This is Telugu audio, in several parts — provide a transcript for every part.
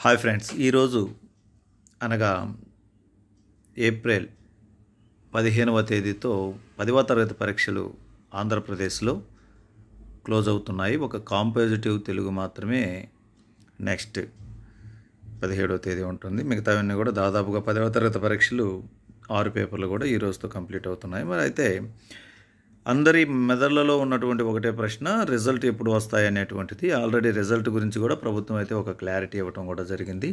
హాయ్ ఫ్రెండ్స్ ఈరోజు అనగా ఏప్రిల్ పదిహేనవ తేదీతో పదవ తరగతి పరీక్షలు ఆంధ్రప్రదేశ్లో క్లోజ్ అవుతున్నాయి ఒక కాంపోజిటివ్ తెలుగు మాత్రమే నెక్స్ట్ పదిహేడవ తేదీ ఉంటుంది మిగతావన్నీ కూడా దాదాపుగా పదవ తరగతి పరీక్షలు ఆరు పేపర్లు కూడా ఈ రోజుతో కంప్లీట్ అవుతున్నాయి మరి అయితే అందరి మెదళ్లలో ఉన్నటువంటి ఒకటే ప్రశ్న రిజల్ట్ ఎప్పుడు వస్తాయి అనేటువంటిది ఆల్రెడీ రిజల్ట్ గురించి కూడా ప్రభుత్వం అయితే ఒక క్లారిటీ ఇవ్వటం కూడా జరిగింది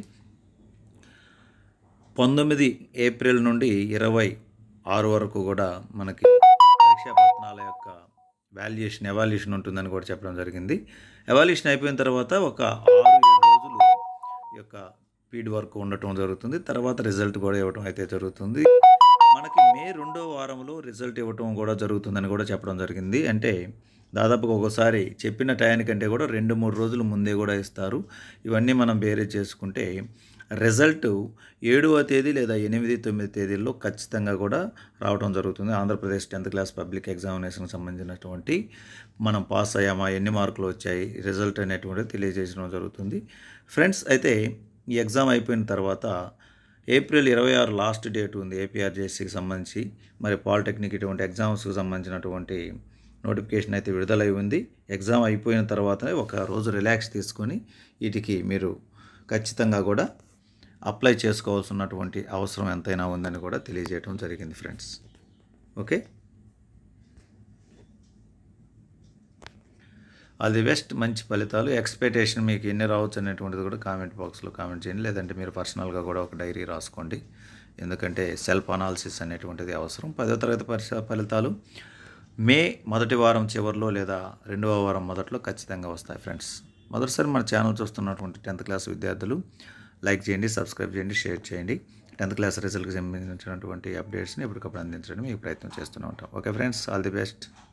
పంతొమ్మిది ఏప్రిల్ నుండి ఇరవై ఆరు వరకు కూడా మనకి పరీక్షా పత్రాల యొక్క వాల్యుయేషన్ ఎవాల్యుయేషన్ ఉంటుందని కూడా చెప్పడం జరిగింది ఎవాల్యుయేషన్ అయిపోయిన తర్వాత ఒక ఆరు ఏడు రోజులు ఈ యొక్క ఫీడ్ వర్క్ ఉండటం జరుగుతుంది తర్వాత రిజల్ట్ కూడా ఇవ్వటం అయితే జరుగుతుంది మనకి మే రెండో వారంలో రిజల్ట్ ఇవ్వటం కూడా జరుగుతుందని కూడా చెప్పడం జరిగింది అంటే దాదాపుగా ఒకసారి చెప్పిన టయానికంటే కూడా రెండు మూడు రోజులు ముందే కూడా ఇస్తారు ఇవన్నీ మనం బేరే చేసుకుంటే రిజల్ట్ ఏడవ తేదీ లేదా ఎనిమిది తొమ్మిది తేదీల్లో ఖచ్చితంగా కూడా రావడం జరుగుతుంది ఆంధ్రప్రదేశ్ టెన్త్ క్లాస్ పబ్లిక్ ఎగ్జామినేషన్కి సంబంధించినటువంటి మనం పాస్ అయ్యామా ఎన్ని మార్కులు వచ్చాయి రిజల్ట్ అనేటువంటిది తెలియజేయడం జరుగుతుంది ఫ్రెండ్స్ అయితే ఈ ఎగ్జామ్ అయిపోయిన తర్వాత ఏప్రిల్ ఇరవై ఆరు లాస్ట్ డేట్ ఉంది ఏపీఆర్జేసీకి సంబంధించి మరి పాలిటెక్నిక్ ఇటువంటి ఎగ్జామ్స్కి సంబంధించినటువంటి నోటిఫికేషన్ అయితే విడుదలై ఉంది ఎగ్జామ్ అయిపోయిన తర్వాతనే ఒక రోజు రిలాక్స్ తీసుకొని వీటికి మీరు ఖచ్చితంగా కూడా అప్లై చేసుకోవాల్సినటువంటి అవసరం ఎంతైనా ఉందని కూడా తెలియజేయడం జరిగింది friends okay all the best మంచి ఫలితాలు ఎక్స్పెక్టేషన్ మీకు ఎన్ని రావచ్చు అనేటువంటిది కూడా కామెంట్ బాక్స్లో కామెంట్ చేయండి లేదంటే మీరు పర్సనల్గా కూడా ఒక డైరీ రాసుకోండి ఎందుకంటే సెల్ఫ్ అనాలిసిస్ అనేటువంటిది అవసరం పదో తరగతి పరీక్ష ఫలితాలు మే మొదటి వారం చివరిలో లేదా రెండవ వారం మొదట్లో ఖచ్చితంగా వస్తాయి ఫ్రెండ్స్ మొదటిసారి మన ఛానల్ చూస్తున్నటువంటి టెన్త్ క్లాస్ విద్యార్థులు లైక్ చేయండి సబ్స్క్రైబ్ చేయండి షేర్ చేయండి టెన్త్ క్లాస్ రిజల్ట్కి సంబంధించినటువంటి అప్డేట్స్ని ఎప్పటికప్పుడు అందించడానికి మీకు ప్రయత్నం చేస్తూనే ఉంటాం okay friends all the best